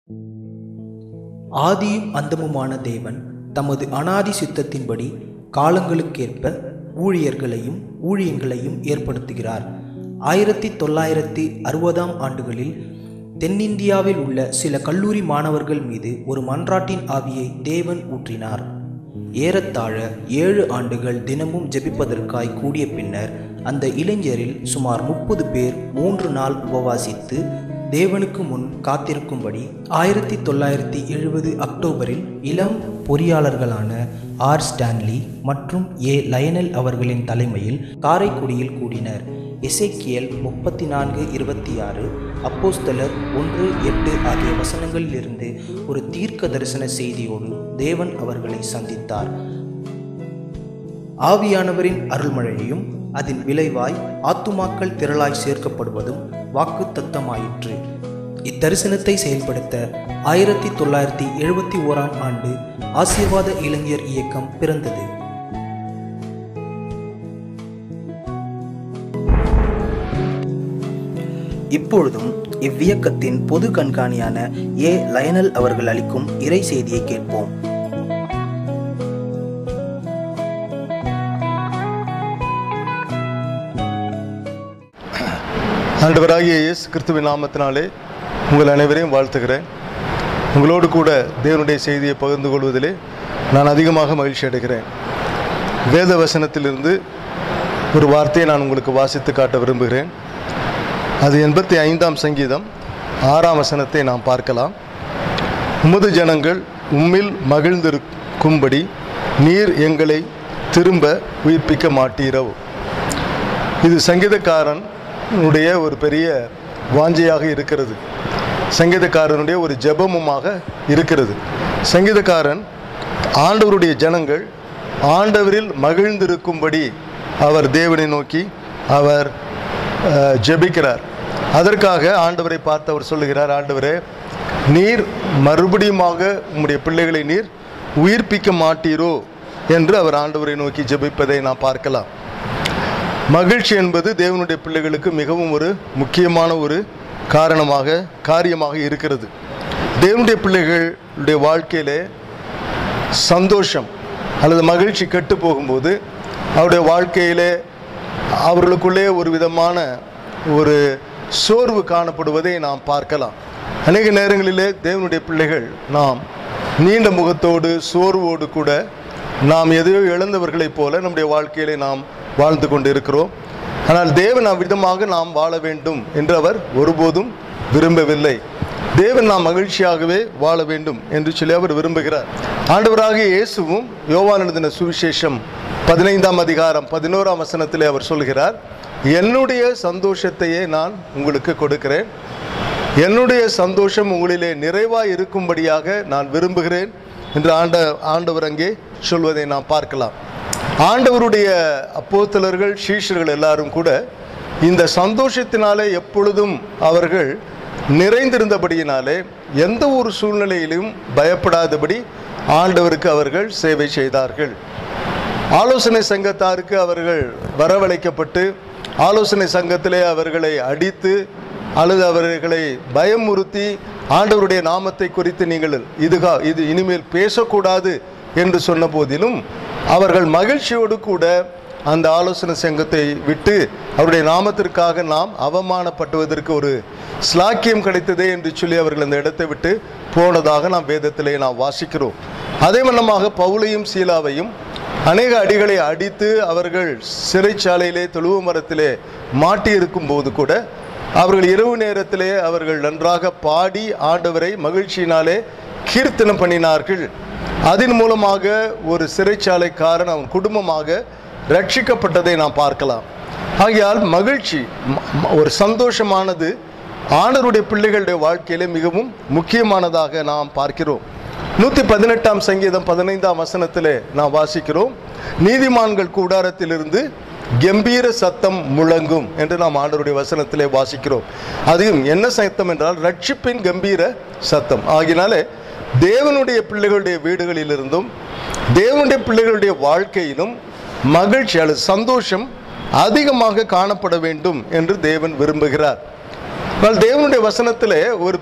ஆதியும் அந்தமுமான தேவன் தமது அனாதி சித்தத்தின்படி காலங்களுக்கேற்ப ஊழியர்களையும் ஊழியங்களையும் ஏற்படுத்துகிறார் ஆயிரத்தி தொள்ளாயிரத்தி அறுபதாம் ஆண்டுகளில் தென்னிந்தியாவில் உள்ள சில கல்லூரி மாணவர்கள் மீது ஒரு மன்றாட்டின் ஆவியை தேவன் ஊற்றினார் ஏறத்தாழ ஏழு ஆண்டுகள் தினமும் ஜெபிப்பதற்காய் கூடிய பின்னர் அந்த இளைஞரில் சுமார் முப்பது பேர் மூன்று நாள் உபவாசித்து தேவனுக்கு முன் காத்திருக்கும்படி ஆயிரத்தி தொள்ளாயிரத்தி எழுபது அக்டோபரில் இளம் பொறியாளர்களான ஆர் ஸ்டான்லி மற்றும் ஏ லயனல் அவர்களின் தலைமையில் காரைக்குடியில் கூடினர் எசேக்கியல் முப்பத்தி நான்கு இருபத்தி ஆறு அப்போஸ்தலர் ஒன்று எட்டு ஆகிய வசனங்களிலிருந்து ஒரு தீர்க்க தரிசன செய்தியோடு தேவன் அவர்களை சந்தித்தார் ஆவியானவரின் அருள்மழையையும் அதன் விளைவாய் ஆத்துமாக்கள் திரளாய் சேர்க்கப்படுவதும் வாக்கு தத்தமாயிற்று இத்தரிசனத்தை செயல்படுத்த ஆயிரத்தி தொள்ளாயிரத்தி எழுபத்தி ஓராம் ஆண்டு ஆசீர்வாத இளைஞர் இயக்கம் பிறந்தது இப்பொழுதும் இவ்வியக்கத்தின் பொது கண்காணியான ஏ லயனல் அவர்கள் அளிக்கும் இறை செய்தியை கேட்போம் ஆண்டவராகிய இயேசு கிறிஸ்துவின் நாமத்தினாலே உங்கள் அனைவரையும் வாழ்த்துகிறேன் உங்களோடு கூட தேவனுடைய செய்தியை பகிர்ந்து கொள்வதிலே நான் அதிகமாக மகிழ்ச்சி அடைகிறேன் வேத வசனத்திலிருந்து ஒரு வார்த்தையை நான் உங்களுக்கு வாசித்து காட்ட விரும்புகிறேன் அது எண்பத்தி ஐந்தாம் சங்கீதம் ஆறாம் வசனத்தை நாம் பார்க்கலாம் உமது ஜனங்கள் உம்மில் மகிழ்ந்திருக்கும்படி நீர் எங்களை திரும்ப உயிர்ப்பிக்க மாட்டீரோ இது சங்கீதக்காரனுடைய ஒரு பெரிய வாஞ்சையாக இருக்கிறது சங்கீதக்காரனுடைய ஒரு ஜெபமுமாக இருக்கிறது சங்கீதக்காரன் ஆண்டவருடைய ஜனங்கள் ஆண்டவரில் மகிழ்ந்திருக்கும்படி அவர் தேவனை நோக்கி அவர் அஹ், ஜெபிக்கிறார் அதற்காக ஆண்டவரை பார்த்து அவர் சொல்லுகிறார் ஆண்டவரே நீர் மறுபடியுமாக உம்முடைய பிள்ளைகளை நீர் உயிர்ப்பிக்க மாட்டீரோ என்று அவர் ஆண்டவரை நோக்கி ஜெபிப்பதை நாம் பார்க்கலாம் மகிழ்ச்சி என்பது தேவனுடைய பிள்ளைகளுக்கு மிகவும் ஒரு முக்கியமான ஒரு காரணமாக காரியமாக இருக்கிறது தேவனுடைய பிள்ளைகளுடைய வாழ்க்கையிலே சந்தோஷம் அல்லது மகிழ்ச்சி கெட்டு போகும்போது அவருடைய வாழ்க்கையிலே அவர்களுக்குள்ளே ஒரு விதமான ஒரு சோர்வு காணப்படுவதை நாம் பார்க்கலாம் அநேக நேரங்களிலே தேவனுடைய பிள்ளைகள் நாம் நீண்ட முகத்தோடு சோர்வோடு கூட நாம் எதையோ இழந்தவர்களைப் போல நம்முடைய வாழ்க்கையிலே நாம் வாழ்ந்து கொண்டு இருக்கிறோம் ஆனால் தேவன் அவ்விதமாக நாம் வாழ வேண்டும் என்று அவர் ஒருபோதும் விரும்பவில்லை தேவன் நாம் மகிழ்ச்சியாகவே வாழ வேண்டும் என்று சொல்லி அவர் விரும்புகிறார் ஆண்டவராகிய இயேசுவும் யோவான் எழுதின சுவிசேஷம் பதினைந்தாம் அதிகாரம் பதினோராம் வசனத்திலே அவர் சொல்கிறார் என்னுடைய சந்தோஷத்தையே நான் உங்களுக்கு கொடுக்கிறேன் என்னுடைய சந்தோஷம் உங்களிலே நிறைவாய் இருக்கும்படியாக நான் விரும்புகிறேன் என்று ஆண்ட ஆண்டவர் அங்கே சொல்வதை நாம் பார்க்கலாம் ஆண்டவருடைய அப்போஸ்தலர்கள் சீஷர்கள் எல்லாரும் கூட இந்த சந்தோஷத்தினாலே எப்பொழுதும் அவர்கள் நிறைந்திருந்தபடியினாலே எந்த ஒரு சூழ்நிலையிலும் பயப்படாதபடி ஆண்டவருக்கு அவர்கள் சேவை செய்தார்கள் ஆலோசனை சங்கத்தாருக்கு அவர்கள் வரவழைக்கப்பட்டு ஆலோசனை சங்கத்திலே அவர்களை அடித்து அல்லது அவர்களை பயமுறுத்தி ஆண்டவருடைய நாமத்தை குறித்து நீங்கள் இதுகா இது இனிமேல் பேசக்கூடாது என்று சொன்ன போதிலும் அவர்கள் மகிழ்ச்சியோடு கூட அந்த ஆலோசனை சங்கத்தை விட்டு அவருடைய நாமத்திற்காக நாம் அவமானப்பட்டுவதற்கு ஒரு ஸ்லாக்கியம் கிடைத்ததே என்று சொல்லி அவர்கள் அந்த இடத்தை விட்டு போனதாக நாம் வேதத்திலே நாம் வாசிக்கிறோம் அதே வண்ணமாக பவுலையும் சீலாவையும் அநேக அடிகளை அடித்து அவர்கள் சிறைச்சாலையிலே தொழுவு மரத்திலே மாட்டியிருக்கும் போது கூட அவர்கள் இரவு நேரத்திலே அவர்கள் நன்றாக பாடி ஆண்டவரை மகிழ்ச்சியினாலே கீர்த்தனம் பண்ணினார்கள் அதன் மூலமாக ஒரு சிறைச்சாலைக்காரன் அவன் குடும்பமாக ரட்சிக்கப்பட்டதை நாம் பார்க்கலாம் ஆகையால் மகிழ்ச்சி ம- ம- ஒரு சந்தோஷமானது ஆண்டவருடைய பிள்ளைகளுடைய வாழ்க்கையிலே மிகவும் முக்கியமானதாக நாம் பார்க்கிறோம் நூற்றி பதினெட்டாம் சங்கீதம் பதினைந்தாம் வசனத்திலே நாம் வாசிக்கிறோம் நீதிமான்கள் கூடாரத்திலிருந்து கம்பீர சத்தம் முழங்கும் என்று நாம் ஆண்டவருடைய வசனத்திலே வாசிக்கிறோம் அதுவும் என்ன சத்தம் என்றால் ரட்சிப்பின் கம்பீர சத்தம் ஆகினாலே தேவனுடைய பிள்ளைகளுடைய வீடுகளிலிருந்தும் தேவனுடைய பிள்ளைகளுடைய வாழ்க்கையிலும் மகிழ்ச்சி அல்லது சந்தோஷம் அதிகமாக காணப்பட வேண்டும் என்று தேவன் விரும்புகிறார் ஆனால் தேவனுடைய வசனத்திலே ஒரு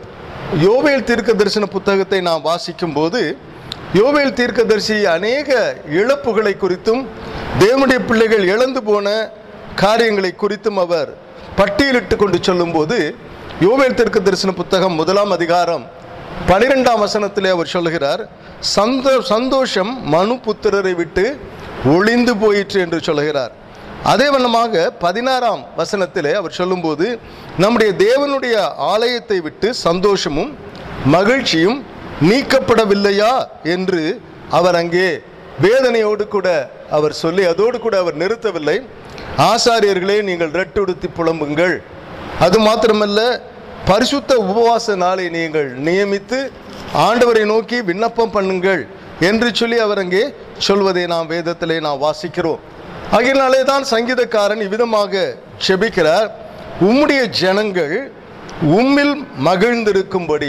யோவேல் தீர்க்க தரிசன புத்தகத்தை நாம் வாசிக்கும் போது யோவேல் தீர்க்கதரிசி அநேக இழப்புகளை குறித்தும் தேவனுடைய பிள்ளைகள் இழந்து போன காரியங்களை குறித்தும் அவர் பட்டியலிட்டு கொண்டு சொல்லும்போது யோவேல் தீர்க்க தரிசன புத்தகம் முதலாம் அதிகாரம் பனிரெண்டாம் வசனத்திலே அவர் சொல்லுகிறார் சந்தோ சந்தோஷம் மனு புத்திரரை விட்டு ஒளிந்து போயிற்று என்று சொல்லுகிறார் அதே வண்ணமாக பதினாறாம் வசனத்திலே அவர் சொல்லும்போது நம்முடைய தேவனுடைய ஆலயத்தை விட்டு சந்தோஷமும் மகிழ்ச்சியும் நீக்கப்படவில்லையா என்று அவர் அங்கே வேதனையோடு கூட அவர் சொல்லி அதோடு கூட அவர் நிறுத்தவில்லை ஆசாரியர்களே நீங்கள் ரெட்டுடுத்தி புலம்புங்கள் அது மாத்திரமல்ல பரிசுத்த உபவாச நாளை நீங்கள் நியமித்து ஆண்டவரை நோக்கி விண்ணப்பம் பண்ணுங்கள் என்று சொல்லி அவர் அங்கே சொல்வதை நாம் வேதத்திலே நாம் வாசிக்கிறோம் ஆகையினாலே தான் சங்கீதக்காரன் இவ்விதமாக செபிக்கிறார் உம்முடைய ஜனங்கள் உம்மில் மகிழ்ந்திருக்கும்படி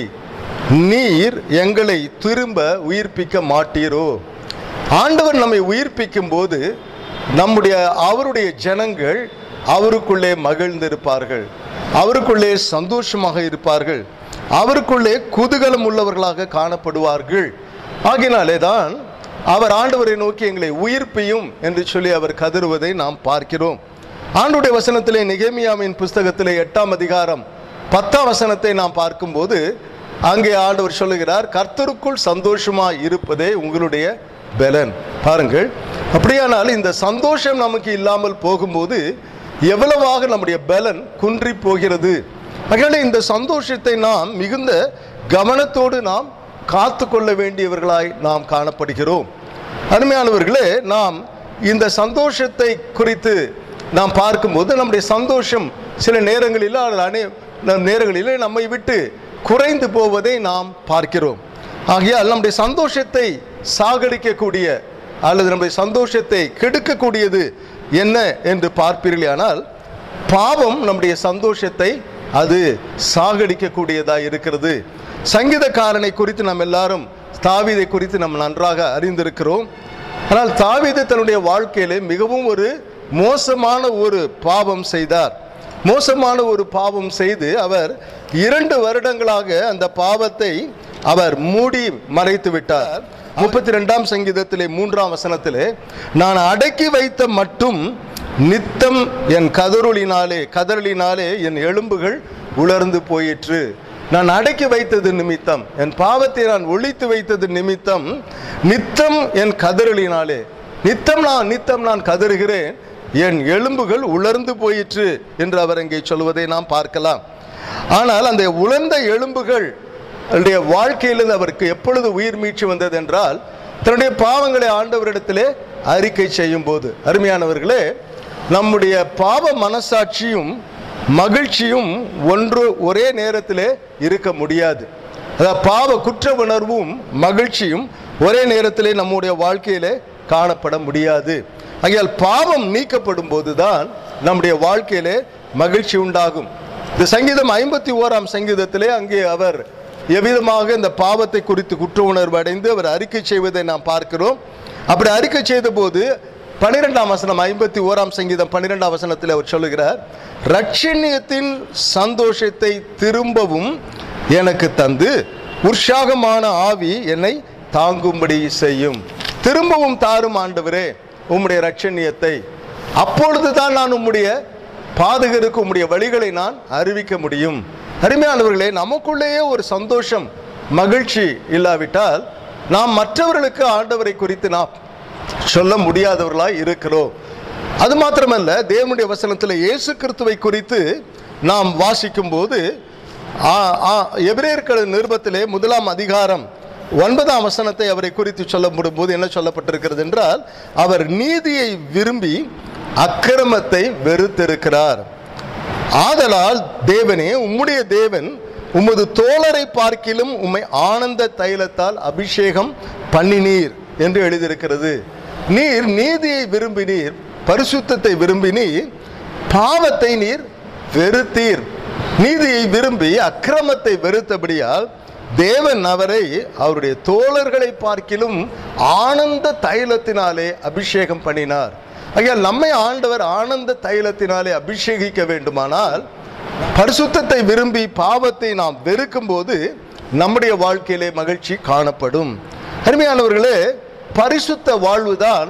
நீர் எங்களை திரும்ப உயிர்ப்பிக்க மாட்டீரோ ஆண்டவர் நம்மை உயிர்ப்பிக்கும் போது நம்முடைய அவருடைய ஜனங்கள் அவருக்குள்ளே மகிழ்ந்திருப்பார்கள் அவருக்குள்ளே சந்தோஷமாக இருப்பார்கள் அவருக்குள்ளே குதூகலம் உள்ளவர்களாக காணப்படுவார்கள் ஆகினாலே தான் அவர் ஆண்டவரை நோக்கி எங்களை உயிர்ப்பியும் என்று சொல்லி அவர் கதறுவதை நாம் பார்க்கிறோம் ஆண்டுடைய வசனத்திலே நிகேமியாவின் புஸ்தகத்திலே எட்டாம் அதிகாரம் பத்தாம் வசனத்தை நாம் பார்க்கும்போது அங்கே ஆண்டவர் சொல்லுகிறார் கர்த்தருக்குள் சந்தோஷமாய் இருப்பதே உங்களுடைய பலன் பாருங்கள் அப்படியானால் இந்த சந்தோஷம் நமக்கு இல்லாமல் போகும்போது எவ்வளவாக நம்முடைய பலன் குன்றி போகிறது அதனால இந்த சந்தோஷத்தை நாம் மிகுந்த கவனத்தோடு நாம் காத்து கொள்ள வேண்டியவர்களாய் நாம் காணப்படுகிறோம் அருமையானவர்களே நாம் இந்த சந்தோஷத்தை குறித்து நாம் பார்க்கும்போது நம்முடைய சந்தோஷம் சில நேரங்களில் அல்லது அநே நம் நேரங்களிலே நம்மை விட்டு குறைந்து போவதை நாம் பார்க்கிறோம் ஆகையால் நம்முடைய சந்தோஷத்தை சாகடிக்கக்கூடிய அல்லது நம்முடைய சந்தோஷத்தை கெடுக்கக்கூடியது என்ன என்று பார்ப்பீர்களானால் பாவம் நம்முடைய சந்தோஷத்தை அது சாகடிக்கக்கூடியதாக இருக்கிறது சங்கீதக்காரனை குறித்து நாம் எல்லாரும் தாவீதை குறித்து நாம் நன்றாக அறிந்திருக்கிறோம் ஆனால் தாவீது தன்னுடைய வாழ்க்கையிலே மிகவும் ஒரு மோசமான ஒரு பாவம் செய்தார் மோசமான ஒரு பாவம் செய்து அவர் இரண்டு வருடங்களாக அந்த பாவத்தை அவர் மூடி மறைத்து விட்டார் முப்பத்தி ரெண்டாம் சங்கீதத்திலே மூன்றாம் வசனத்திலே நான் அடக்கி வைத்த மட்டும் நித்தம் என் கதறலினாலே கதறலினாலே என் எலும்புகள் உலர்ந்து போயிற்று நான் அடக்கி வைத்தது நிமித்தம் என் பாவத்தை நான் ஒழித்து வைத்தது நிமித்தம் நித்தம் என் கதறலினாலே நித்தம் நான் நித்தம் நான் கதறுகிறேன் என் எலும்புகள் உலர்ந்து போயிற்று என்று அவர் இங்கே சொல்வதை நாம் பார்க்கலாம் ஆனால் அந்த உலர்ந்த எலும்புகள் அவருடைய வாழ்க்கையிலிருந்து அவருக்கு எப்பொழுது உயிர் மீட்சி வந்தது என்றால் தன்னுடைய பாவங்களை ஆண்டவரிடத்திலே அறிக்கை செய்யும் போது அருமையானவர்களே நம்முடைய பாவ மனசாட்சியும் மகிழ்ச்சியும் ஒன்று ஒரே நேரத்திலே இருக்க முடியாது அதாவது பாவ குற்ற உணர்வும் மகிழ்ச்சியும் ஒரே நேரத்திலே நம்முடைய வாழ்க்கையிலே காணப்பட முடியாது ஆகையால் பாவம் நீக்கப்படும் போதுதான் நம்முடைய வாழ்க்கையிலே மகிழ்ச்சி உண்டாகும் இந்த சங்கீதம் ஐம்பத்தி ஓராம் சங்கீதத்திலே அங்கே அவர் எவ்விதமாக இந்த பாவத்தை குறித்து குற்ற உணர்வு அடைந்து அவர் அறிக்கை செய்வதை நாம் பார்க்கிறோம் அப்படி அறிக்கை செய்த போது பன்னிரெண்டாம் வசனம் ஐம்பத்தி ஓராம் சங்கீதம் பன்னிரெண்டாம் வசனத்தில் அவர் சொல்லுகிறார் ரட்சணியத்தின் சந்தோஷத்தை திரும்பவும் எனக்கு தந்து உற்சாகமான ஆவி என்னை தாங்கும்படி செய்யும் திரும்பவும் தாரும் ஆண்டவரே உம்முடைய ரட்சணியத்தை அப்பொழுதுதான் நான் உம்முடைய பாதகருக்கு உம்முடைய வழிகளை நான் அறிவிக்க முடியும் அருமையானவர்களே நமக்குள்ளேயே ஒரு சந்தோஷம் மகிழ்ச்சி இல்லாவிட்டால் நாம் மற்றவர்களுக்கு ஆண்டவரை குறித்து நாம் சொல்ல முடியாதவர்களாய் இருக்கிறோம் அது மாத்திரமல்ல தேவனுடைய வசனத்தில் இயேசு கிறிஸ்துவை குறித்து நாம் வாசிக்கும் போது எபிரேயர்கள் நிருபத்திலே முதலாம் அதிகாரம் ஒன்பதாம் வசனத்தை அவரை குறித்து சொல்லப்படும் போது என்ன சொல்லப்பட்டிருக்கிறது என்றால் அவர் நீதியை விரும்பி அக்கிரமத்தை வெறுத்திருக்கிறார் ஆதலால் தேவனே உம்முடைய தேவன் உமது தோழரை பார்க்கிலும் உம்மை ஆனந்த தைலத்தால் அபிஷேகம் பண்ணினீர் என்று எழுதியிருக்கிறது நீர் நீதியை விரும்பினீர் பரிசுத்தத்தை விரும்பினீர் பாவத்தை நீர் வெறுத்தீர் நீதியை விரும்பி அக்கிரமத்தை வெறுத்தபடியால் தேவன் அவரை அவருடைய தோழர்களை பார்க்கிலும் ஆனந்த தைலத்தினாலே அபிஷேகம் பண்ணினார் ஐயா நம்மை ஆண்டவர் ஆனந்த தைலத்தினாலே அபிஷேகிக்க வேண்டுமானால் பரிசுத்தத்தை விரும்பி பாவத்தை நாம் வெறுக்கும் போது நம்முடைய வாழ்க்கையிலே மகிழ்ச்சி காணப்படும் அருமையானவர்களே பரிசுத்த வாழ்வுதான்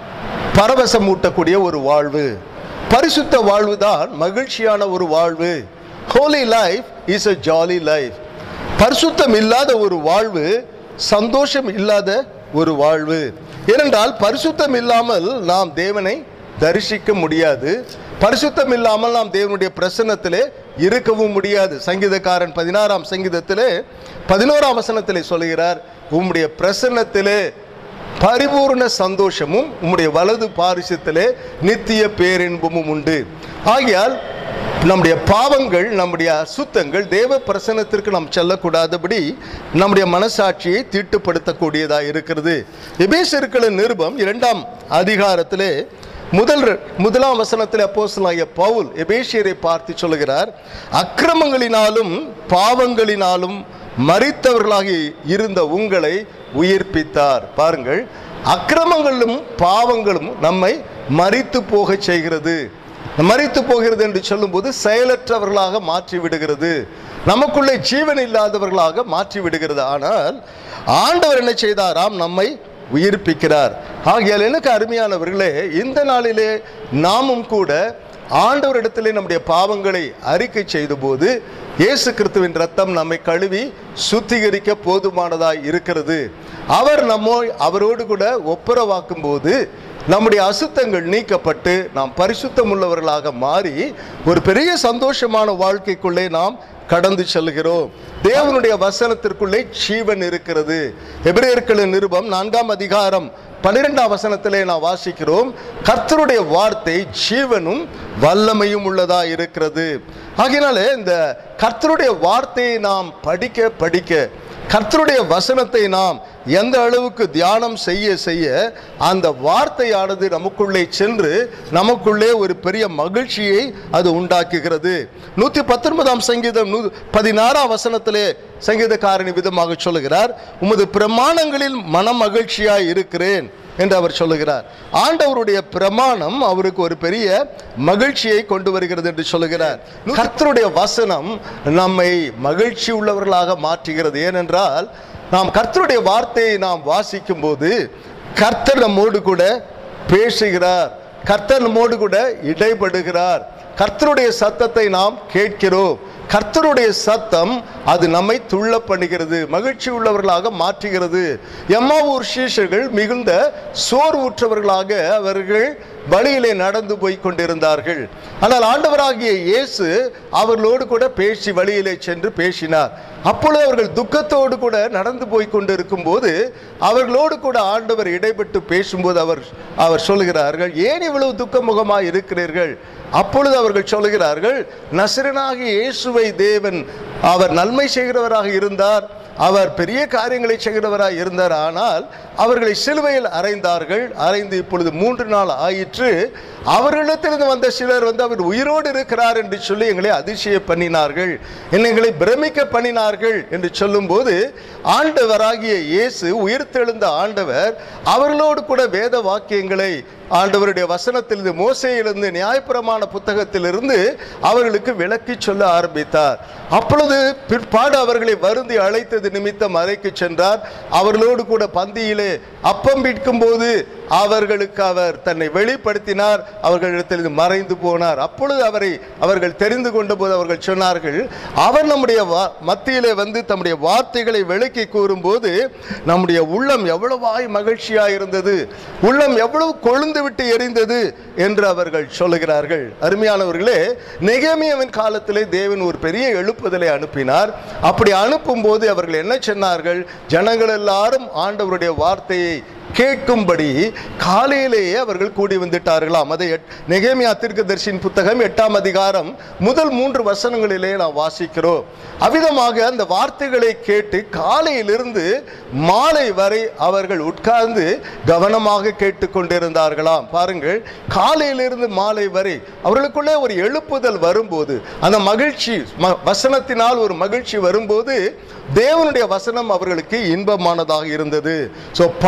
பரவசம் ஊட்டக்கூடிய ஒரு வாழ்வு பரிசுத்த வாழ்வு தான் மகிழ்ச்சியான ஒரு வாழ்வு holy life is a jolly life பரிசுத்தம் இல்லாத ஒரு வாழ்வு சந்தோஷம் இல்லாத ஒரு வாழ்வு ஏனென்றால் பரிசுத்தம் இல்லாமல் நாம் தேவனை தரிசிக்க முடியாது பரிசுத்தம் இல்லாமல் நாம் தேவனுடைய பிரசன்னத்திலே இருக்கவும் முடியாது சங்கீதக்காரன் பதினாறாம் சங்கீதத்திலே பதினோராம் வசனத்திலே சொல்கிறார் உம்முடைய பிரசன்னத்திலே பரிபூர்ண சந்தோஷமும் உம்முடைய வலது பாரிசத்திலே நித்திய பேரின்பமும் உண்டு ஆகையால் நம்முடைய பாவங்கள் நம்முடைய அசுத்தங்கள் தேவ பிரசன்னத்திற்கு நாம் செல்லக்கூடாதபடி நம்முடைய மனசாட்சியை தீட்டுப்படுத்தக்கூடியதாக இருக்கிறது எபேசருக்களின் நிருபம் இரண்டாம் அதிகாரத்திலே முதல் முதலாம் வசனத்தில் அப்போஸ்தலனாகிய பவுல் எபேசியரை பார்த்து சொல்லுகிறார் அக்கிரமங்களினாலும் பாவங்களினாலும் மறித்தவர்களாகி இருந்த உங்களை உயிர்ப்பித்தார் பாருங்கள் அக்கிரமங்களும் பாவங்களும் நம்மை மறித்து போகச் செய்கிறது மறித்து போகிறது என்று சொல்லும்போது செயலற்றவர்களாக மாற்றி விடுகிறது நமக்குள்ளே ஜீவன் இல்லாதவர்களாக மாற்றி விடுகிறது ஆனால் ஆண்டவர் என்ன செய்தாராம் நம்மை உயிர்ப்பிக்கிறார் ஆகையால் எனக்கு அருமையானவர்களே இந்த நாளிலே நாமும் கூட ஆண்டவரிடத்திலே நம்முடைய பாவங்களை அறிக்கை செய்தபோது இயேசு கிறிஸ்துவின் ரத்தம் நம்மை கழுவி சுத்திகரிக்க போதுமானதாய் இருக்கிறது அவர் நம்மை அவரோடு கூட ஒப்புரவாக்கும் போது நம்முடைய அசுத்தங்கள் நீக்கப்பட்டு நாம் பரிசுத்தம் உள்ளவர்களாக மாறி ஒரு பெரிய சந்தோஷமான வாழ்க்கைக்குள்ளே நாம் கடந்து செல்கிறோம் தேவனுடைய வசனத்திற்குள்ளே ஜீவன் இருக்கிறது எபிரேயர்களின் நிருபம் நான்காம் அதிகாரம் பன்னிரெண்டாம் வசனத்திலே நாம் வாசிக்கிறோம் கர்த்தருடைய வார்த்தை ஜீவனும் வல்லமையும் உள்ளதா இருக்கிறது ஆகையினாலே இந்த கர்த்தருடைய வார்த்தையை நாம் படிக்க படிக்க கர்த்தருடைய வசனத்தை நாம் எந்த அளவுக்கு தியானம் செய்ய செய்ய அந்த வார்த்தையானது நமக்குள்ளே சென்று நமக்குள்ளே ஒரு பெரிய மகிழ்ச்சியை அது உண்டாக்குகிறது நூற்றி பத்தொன்பதாம் சங்கீதம் நூ பதினாறாம் வசனத்திலே சங்கீதக்காரனி விதமாக சொல்லுகிறார் உமது பிரமாணங்களில் மன மகிழ்ச்சியாய் இருக்கிறேன் என்று அவர் சொல்லுகிறார் ஆண்டவருடைய பிரமாணம் அவருக்கு ஒரு பெரிய மகிழ்ச்சியை கொண்டு வருகிறது என்று சொல்லுகிறார் கர்த்தருடைய வசனம் நம்மை மகிழ்ச்சி உள்ளவர்களாக மாற்றுகிறது ஏனென்றால் நாம் கர்த்தருடைய வார்த்தையை நாம் வாசிக்கும் போது கர்த்தர் நம்மோடு கூட பேசுகிறார் கர்த்தர் நம்மோடு கூட இடைபடுகிறார் கர்த்தருடைய சத்தத்தை நாம் கேட்கிறோம் கர்த்தருடைய சத்தம் அது நம்மை துள்ள பண்ணுகிறது மகிழ்ச்சி உள்ளவர்களாக மாற்றுகிறது எம்மாவூர் சீஷர்கள் மிகுந்த சோர்வுற்றவர்களாக அவர்கள் வழியிலே நடந்து போய் கொண்டிருந்தார்கள் ஆனால் ஆண்டவராகிய இயேசு அவர்களோடு கூட பேசி வழியிலே சென்று பேசினார் அப்பொழுது அவர்கள் துக்கத்தோடு கூட நடந்து போய் கொண்டிருக்கும் போது அவர்களோடு கூட ஆண்டவர் இடைப்பட்டு பேசும்போது அவர் அவர் சொல்கிறார்கள் ஏன் இவ்வளவு துக்கமுகமாக இருக்கிறீர்கள் அப்பொழுது அவர்கள் சொல்கிறார்கள் நசிரனாகிய இயேசுவை தேவன் அவர் நன்மை செய்கிறவராக இருந்தார் அவர் பெரிய காரியங்களை செய்கிறவராய் இருந்தார் ஆனால் அவர்களை சிலுவையில் அறைந்தார்கள் அறைந்து இப்பொழுது மூன்று நாள் ஆயிற்று அவர்களிடத்திலிருந்து வந்த சிலர் வந்து அவர் உயிரோடு இருக்கிறார் என்று சொல்லி எங்களை அதிசய பண்ணினார்கள் எங்களை பிரமிக்க பண்ணினார்கள் என்று சொல்லும்போது ஆண்டவராகிய இயேசு உயிர்த்தெழுந்த ஆண்டவர் அவர்களோடு கூட வேத வாக்கியங்களை ஆண்டவருடைய வசனத்திலிருந்து மோசையிலிருந்து நியாயப்பிரமாண புத்தகத்திலிருந்து அவர்களுக்கு விளக்கி சொல்ல ஆரம்பித்தார் அப்பொழுது பிற்பாடு அவர்களை வருந்தி அழைத்தது நிமித்தம் அறைக்கு சென்றார் அவர்களோடு கூட பந்தியிலே அப்பம் பிற்கும் போது அவர்களுக்கு அவர் தன்னை வெளிப்படுத்தினார் அவர்களிடத்தில் மறைந்து போனார் அப்பொழுது அவரை அவர்கள் தெரிந்து கொண்ட போது அவர்கள் சொன்னார்கள் அவர் நம்முடைய வா- மத்தியிலே வந்து தம்முடைய வார்த்தைகளை விளக்கி கூறும்போது நம்முடைய உள்ளம் எவ்வளவாய் மகிழ்ச்சியாய் இருந்தது உள்ளம் எவ்வளவு கொழுந்து விட்டு எரிந்தது என்று அவர்கள் சொல்லுகிறார்கள் அருமையானவர்களே நெகேமியாவின் காலத்திலே தேவன் ஒரு பெரிய எழுப்புதலை அனுப்பினார் அப்படி அனுப்பும்போது அவர்கள் என்ன சொன்னார்கள் ஜனங்கள் எல்லாரும் ஆண்டவருடைய வார்த்தையை கேட்கும்படி காலையிலேயே அவர்கள் கூடி வந்துட்டார்களாம் அதை எட்- நெகேமியா தீர்க்கதரிசியின் புத்தகம் எட்டாம் அதிகாரம் முதல் மூன்று வசனங்களிலே நாம் வாசிக்கிறோம் அவ்விதமாக அந்த வார்த்தைகளை கேட்டு காலையிலிருந்து மாலை வரை அவர்கள் உட்கார்ந்து கவனமாக கேட்டுக்கொண்டிருந்தார்களாம் பாருங்கள் காலையிலிருந்து மாலை வரை அவர்களுக்குள்ளே ஒரு எழுப்புதல் வரும்போது அந்த மகிழ்ச்சி ம- வசனத்தினால் ஒரு மகிழ்ச்சி வரும்போது தேவனுடைய வசனம் அவர்களுக்கு இன்பமானதாக இருந்தது ஸோ பாவத்தை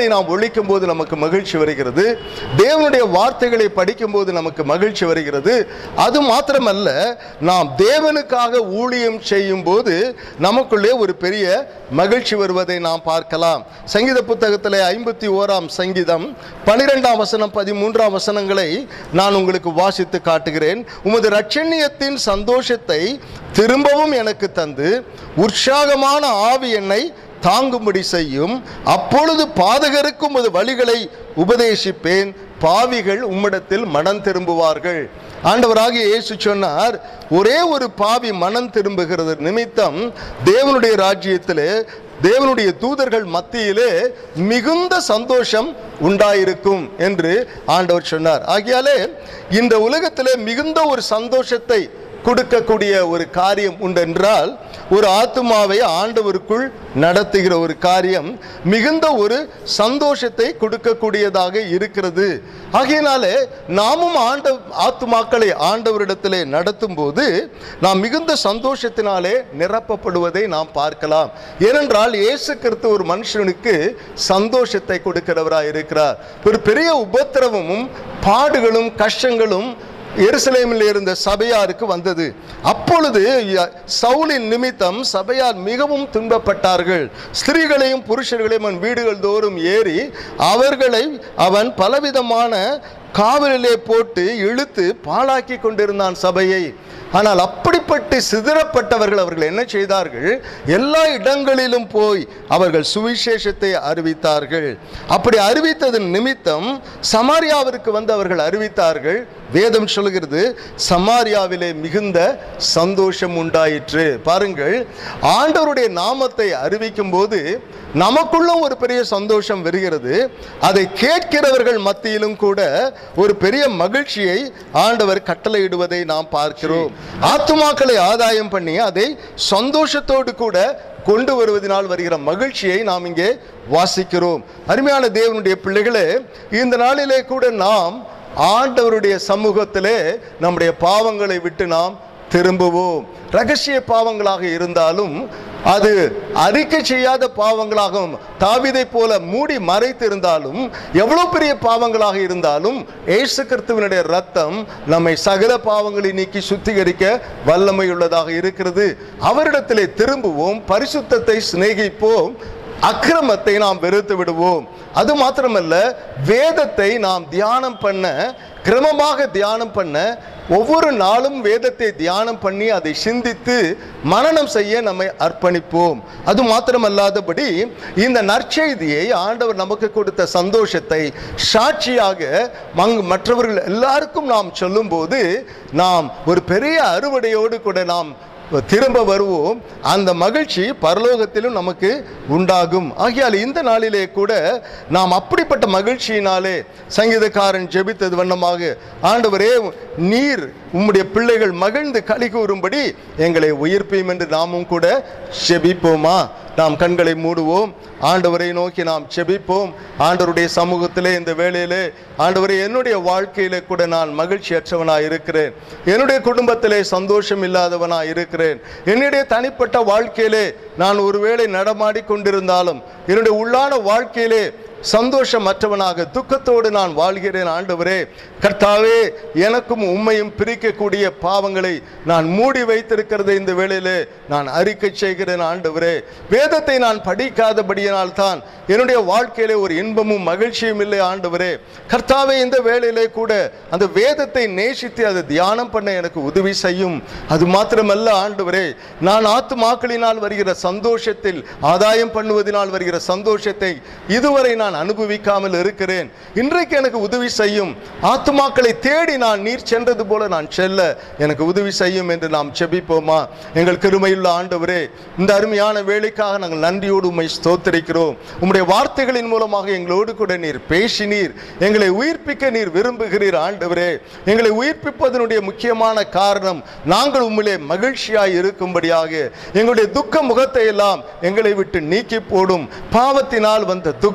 துக்கங்களை நாம் ஒழிக்கும் போது நமக்கு மகிழ்ச்சி வருகிறது தேவனுடைய வார்த்தைகளை படிக்கும் போது நமக்கு மகிழ்ச்சி வருகிறது அது மாத்திரமல்ல நாம் தேவனுக்காக ஊழியம் செய்யும் போது நமக்குள்ளே ஒரு பெரிய மகிழ்ச்சி வருவதை நாம் பார்க்கலாம் சங்கீத புத்தகத்திலே ஐம்பத்தி ஓராம் சங்கீதம் பனிரெண்டாம் வசனம் பதிமூன்றாம் வசனங்களை நான் உங்களுக்கு வாசித்து காட்டுகிறேன் உமது ரட்சணியத்தின் சந்தோஷத்தை திரும்பவும் எனக்கு தந்து உற்சாகமான ஆவி என்னை தாங்கும்படி செய்யும் அப்பொழுது பாதகருக்கும் உமது வழிகளை உபதேசிப்பேன் பாவிகள் உம்மிடத்தில் மனம் திரும்புவார்கள் ஆண்டவராகிய இயேசு சொன்னார் ஒரே ஒரு பாவி மனம் திரும்புகிறது நிமித்தம் தேவனுடைய ராஜ்யத்திலே தேவனுடைய தூதர்கள் மத்தியிலே மிகுந்த சந்தோஷம் உண்டாயிருக்கும் என்று ஆண்டவர் சொன்னார் ஆகையாலே இந்த உலகத்திலே மிகுந்த ஒரு சந்தோஷத்தை கொடுக்கக்கூடிய ஒரு காரியம் உண்டென்றால் ஒரு ஆத்துமாவை ஆண்டவருக்குள் நடத்துகிற ஒரு காரியம் மிகுந்த ஒரு சந்தோஷத்தை கொடுக்கக்கூடியதாக இருக்கிறது ஆகையினாலே நாமும் ஆண்ட ஆத்துமாக்களை ஆண்டவரிடத்திலே நடத்தும் போது நாம் மிகுந்த சந்தோஷத்தினாலே நிரப்பப்படுவதை நாம் பார்க்கலாம் ஏனென்றால் இயேசு கிறிஸ்து ஒரு மனுஷனுக்கு சந்தோஷத்தை கொடுக்கிறவராய் இருக்கிறார் ஒரு பெரிய உபத்திரவமும் பாடுகளும் கஷ்டங்களும் எருசலேமில் இருந்த சபையாருக்கு வந்தது அப்பொழுது ய- சவுலின் நிமித்தம் சபையார் மிகவும் துன்பப்பட்டார்கள் ஸ்திரீகளையும் புருஷர்களையும் அவன் வீடுகள் தோறும் ஏறி அவர்களை அவன் பலவிதமான காவலிலே போட்டு இழுத்து பாழாக்கி கொண்டிருந்தான் சபையை ஆனால் அப்படிப்பட்டு சிதறப்பட்டவர்கள் அவர்கள் என்ன செய்தார்கள் எல்லா இடங்களிலும் போய் அவர்கள் சுவிசேஷத்தை அறிவித்தார்கள் அப்படி அறிவித்ததன் நிமித்தம் சமாரியாவிற்கு வந்து அவர்கள் அறிவித்தார்கள் வேதம் சொல்கிறது சமாரியாவிலே மிகுந்த சந்தோஷம் உண்டாயிற்று பாருங்கள் ஆண்டவருடைய நாமத்தை அறிவிக்கும் போது நமக்குள்ளும் ஒரு பெரிய சந்தோஷம் வருகிறது அதை கேட்கிறவர்கள் மத்தியிலும் கூட ஒரு பெரிய மகிழ்ச்சியை ஆண்டவர் கட்டளையிடுவதை நாம் பார்க்கிறோம் ஆத்துமாக்களை ஆதாயம் பண்ணி அதை சந்தோஷத்தோடு கூட கொண்டு வருவதனால் வருகிற மகிழ்ச்சியை நாம் இங்கே வாசிக்கிறோம் அருமையான தேவனுடைய பிள்ளைகளே இந்த நாளிலே கூட நாம் ஆண்டவருடைய சமூகத்திலே நம்முடைய பாவங்களை விட்டு நாம் திரும்புவோம் ரகசிய பாவங்களாக இருந்தாலும் அது அறிக்கை செய்யாத பாவங்களாகவும் தாவிதை போல மூடி மறைத்திருந்தாலும் எவ்வளவு பெரிய பாவங்களாக இருந்தாலும் ஏசு கிறிஸ்துவனுடைய ரத்தம் நம்மை சகல பாவங்களை நீக்கி சுத்திகரிக்க வல்லமையுள்ளதாக இருக்கிறது அவரிடத்திலே திரும்புவோம் பரிசுத்தத்தை சிநேகிப்போம் அக்கிரமத்தை நாம் வெறுத்து விடுவோம் அது மாத்திரமல்ல வேதத்தை நாம் தியானம் பண்ண கிரமமாக தியானம் பண்ண ஒவ்வொரு நாளும் வேதத்தை தியானம் பண்ணி அதை சிந்தித்து மனனம் செய்ய நம்மை அர்ப்பணிப்போம் அது மாத்திரமல்லாதபடி இந்த நற்செய்தியை ஆண்டவர் நமக்கு கொடுத்த சந்தோஷத்தை சாட்சியாக மங் மற்றவர்கள் எல்லாருக்கும் நாம் சொல்லும்போது நாம் ஒரு பெரிய அறுவடையோடு கூட நாம் திரும்ப வருவோம் அந்த மகிழ்ச்சி பரலோகத்திலும் நமக்கு உண்டாகும் ஆகையால் இந்த நாளிலே கூட நாம் அப்படிப்பட்ட மகிழ்ச்சியினாலே சங்கீதக்காரன் ஜெபித்தது வண்ணமாக ஆண்டவரே நீர் உம்முடைய பிள்ளைகள் மகிழ்ந்து களி கூறும்படி எங்களை உயிர்ப்பீம் என்று நாமும் கூட ஜெபிப்போமா நாம் கண்களை மூடுவோம் ஆண்டவரை நோக்கி நாம் செபிப்போம் ஆண்டவருடைய சமூகத்திலே இந்த வேளையிலே ஆண்டவரே என்னுடைய வாழ்க்கையிலே கூட நான் மகிழ்ச்சியற்றவனாய் இருக்கிறேன் என்னுடைய குடும்பத்திலே சந்தோஷம் இல்லாதவனாய் இருக்கிறேன் என்னுடைய தனிப்பட்ட வாழ்க்கையிலே நான் ஒருவேளை நடமாடி கொண்டிருந்தாலும் என்னுடைய உள்ளான வாழ்க்கையிலே சந்தோஷமற்றவனாக துக்கத்தோடு நான் வாழ்கிறேன் ஆண்டவரே கர்த்தாவே எனக்கும் உண்மையும் பிரிக்கக்கூடிய பாவங்களை நான் மூடி வைத்திருக்கிறதை இந்த வேளையிலே நான் அறிக்கை செய்கிறேன் ஆண்டவரே வேதத்தை நான் படிக்காதபடியினால் தான் என்னுடைய வாழ்க்கையிலே ஒரு இன்பமும் மகிழ்ச்சியும் இல்லை ஆண்டவரே கர்த்தாவே இந்த வேளையிலே கூட அந்த வேதத்தை நேசித்து அதை தியானம் பண்ண எனக்கு உதவி செய்யும் அது மாத்திரமல்ல ஆண்டவரே நான் ஆத்துமாக்களினால் வருகிற சந்தோஷத்தில் ஆதாயம் பண்ணுவதனால் வருகிற சந்தோஷத்தை இதுவரை நான் அனுபவிக்காமல் இருக்கிறேன் இன்றைக்கு எனக்கு உதவி செய்யும் ஆத்துமாக்களை தேடி நான் நீர் சென்றது போல நான் செல்ல எனக்கு உதவி செய்யும் என்று நாம் செபிப்போமா எங்கள் கிருமையுள்ள ஆண்டவரே இந்த அருமையான வேலைக்காக நாங்கள் நன்றியோடு உம்மை ஸ்தோத்தரிக்கிறோம் உம்முடைய வார்த்தைகளின் மூலமாக எங்களோடு கூட நீர் பேசினீர் எங்களை உயிர்ப்பிக்க நீர் விரும்புகிறீர் ஆண்டவரே எங்களை உயிர்ப்பிப்பதனுடைய முக்கியமான காரணம் நாங்கள் உம்மிலே மகிழ்ச்சியாய் இருக்கும்படியாக எங்களுடைய துக்க முகத்தை எல்லாம் எங்களை விட்டு நீக்கி போடும் பாவத்தினால் வந்த துக்கம்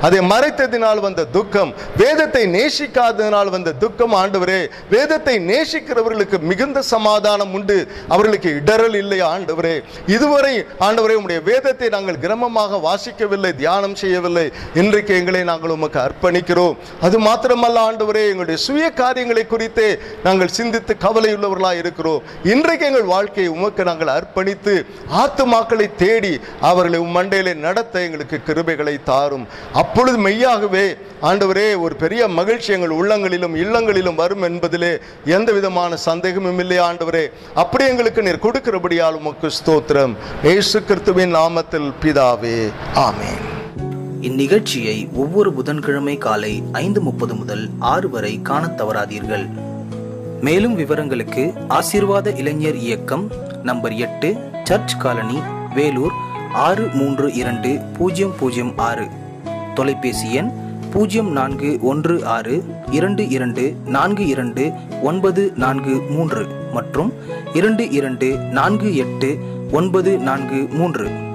அதை மறைத்ததினால் வந்த துக்கம் வேதத்தை நேசிக்காததினால் வந்த துக்கம் ஆண்டவரே வேதத்தை நேசிக்கிறவர்களுக்கு மிகுந்த சமாதானம் உண்டு அவர்களுக்கு இடரல் இல்லை ஆண்டவரே இதுவரை ஆண்டவரே உம்முடைய வேதத்தை நாங்கள் கிரமமாக வாசிக்கவில்லை தியானம் செய்யவில்லை இன்றைக்கு எங்களை நாங்கள் உமக்கு அர்ப்பணிக்கிறோம் அது மாத்திரமல்ல ஆண்டவரே எங்களுடைய சுய காரியங்களை குறித்தே நாங்கள் சிந்தித்து கவலையுள்ளவர்களாக இருக்கிறோம் இன்றைக்கு எங்கள் வாழ்க்கையை உமக்கு நாங்கள் அர்ப்பணித்து ஆத்துமாக்களை தேடி அவர்களை உம் மண்டையிலே நடத்த எங்களுக்கு கிருபைகளை தாரும் அப்பொழுது மெய்யாகவே ஆண்டவரே ஒரு பெரிய மகிழ்ச்சி எங்கள் உள்ளங்களிலும் இல்லங்களிலும் வரும் என்பதிலே எந்த விதமான சந்தேகமும் இல்லை ஆண்டவரே அப்படி எங்களுக்கு நீர் கொடுக்கிறபடியால் உமக்கு ஸ்தோத்திரம் ஏசு கிறிஸ்துவின் நாமத்தில் பிதாவே ஆமென் இந்நிகழ்ச்சியை ஒவ்வொரு புதன்கிழமை காலை ஐந்து முப்பது முதல் ஆறு வரை காணத் தவறாதீர்கள் மேலும் விவரங்களுக்கு ஆசீர்வாத இளைஞர் இயக்கம் நம்பர் எட்டு சர்ச் காலனி வேலூர் ஆறு மூன்று இரண்டு பூஜ்ஜியம் பூஜ்ஜியம் ஆறு தொலைபேசி எண் பூஜ்ஜியம் நான்கு ஒன்று ஆறு இரண்டு இரண்டு நான்கு இரண்டு ஒன்பது நான்கு மூன்று மற்றும் இரண்டு இரண்டு நான்கு எட்டு ஒன்பது நான்கு மூன்று